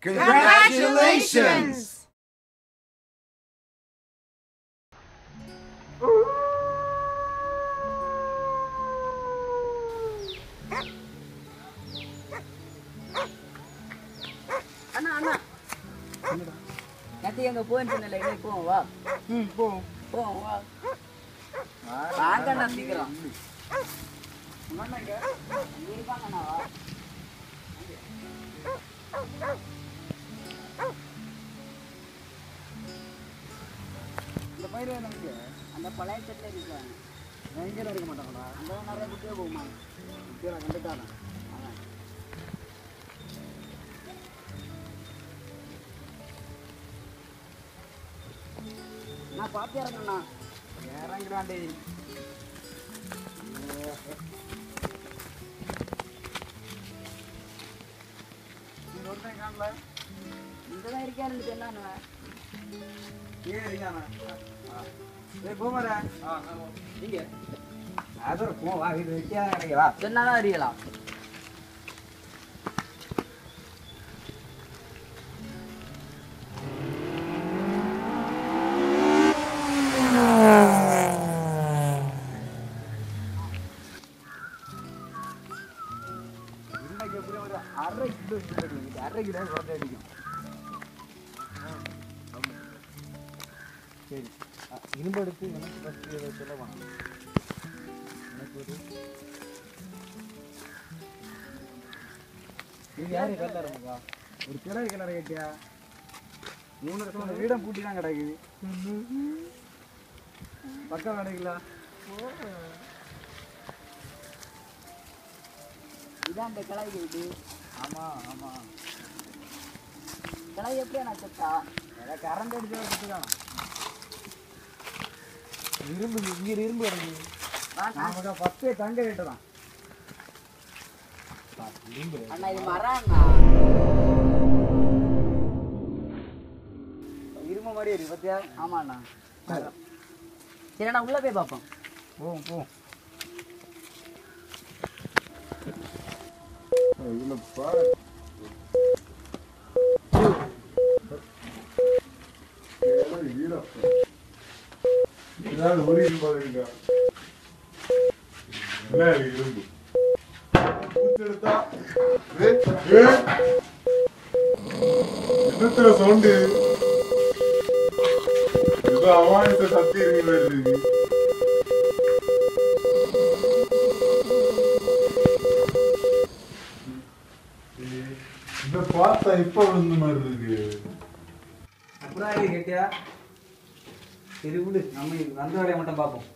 Congratulations! அண்ணா அண்ணா நேற்று எங்க போயின்னு சொன்னல இன்னைக்கு போவோம் வா ம் போவோம் போவோம் வா வாங்க அண்ணா சீக்கிரம் அண்ணா இங்க இங்க இருப்பாங்க அண்ணா வா இந்த பயிர் நமக்கு அந்த பழைய செட்டில் இருக்காங்க எங்கேயும் இருக்க மாட்டாங்களா அந்த நிறைய குட்டியே போகுமா கீழே கண்டுட்டாங்க நான் பார்த்து இறங்கண்ணா இறங்குறாண்டி இந்த ஒருத்தன் காணல இங்கே தான் இருக்காருன்னு சொன்னானுவ ஏன் இருக்கானா ஏய் போமாரா இங்க அது ஒரு போ வா இது வைக்காத கிடைக்க வா சொன்னாதான் அறியலாம் இன்னைக்கு எப்படி ஒரு அரை கிலோ இது அடிக்கும் அரை கிலோ குறைஞ்ச அடிக்கும் சரி அ, இரும்பு எடுத்து எனக்கு ஃபஸ்ட்டு இதை சொல்ல வேணாம் எனக்கு ஒரு இது யாரு கல்லாரமுக்கா ஒரு கிளறி கிளற கேட்டியா மூணு வருஷம் அந்த வீடம் பூட்டி தான் கிடக்குது பக்கம் கிடைக்கல இதான் இந்த கிளை வீடு ஆமா ஆமா கிளை எப்படியா நான் செத்தா ஏதாவது கரண்ட் அடிச்சு வச்சுக்கலாம் இரும்பு இங்க இரும்பு கிடக்குது நமக்கு பத்தே தங்க ரேட்டு தான் இரும்பு அண்ணா இது மரம் அண்ணா இரும்பு மாதிரி இருக்கு பத்தியா ஆமாண்ணா சரி அண்ணா உள்ள போய் பார்ப்போம் போவோம் போவோம் ஏதாவது ஒரு இரும்பு இருக்கா என்ன இருக்கு இரும்பு பூச்செடுத்தா என்னத்துல சவுண்டு ஏதோ அமாயத்த சக்தி இருக்கு மாதிரி இருக்கு இந்த பார்த்தா இப்ப விழுந்த மாதிரி இருக்கு அப்புறம் இது கேட்டியா சரி விடு நம்ம இது வந்த வேலையை மட்டும் பார்ப்போம்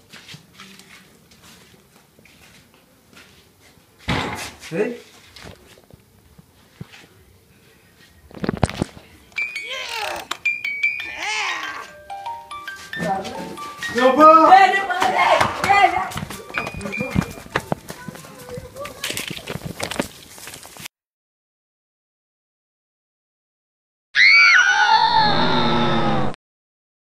சரி எப்பா ஏய், நிப்பா.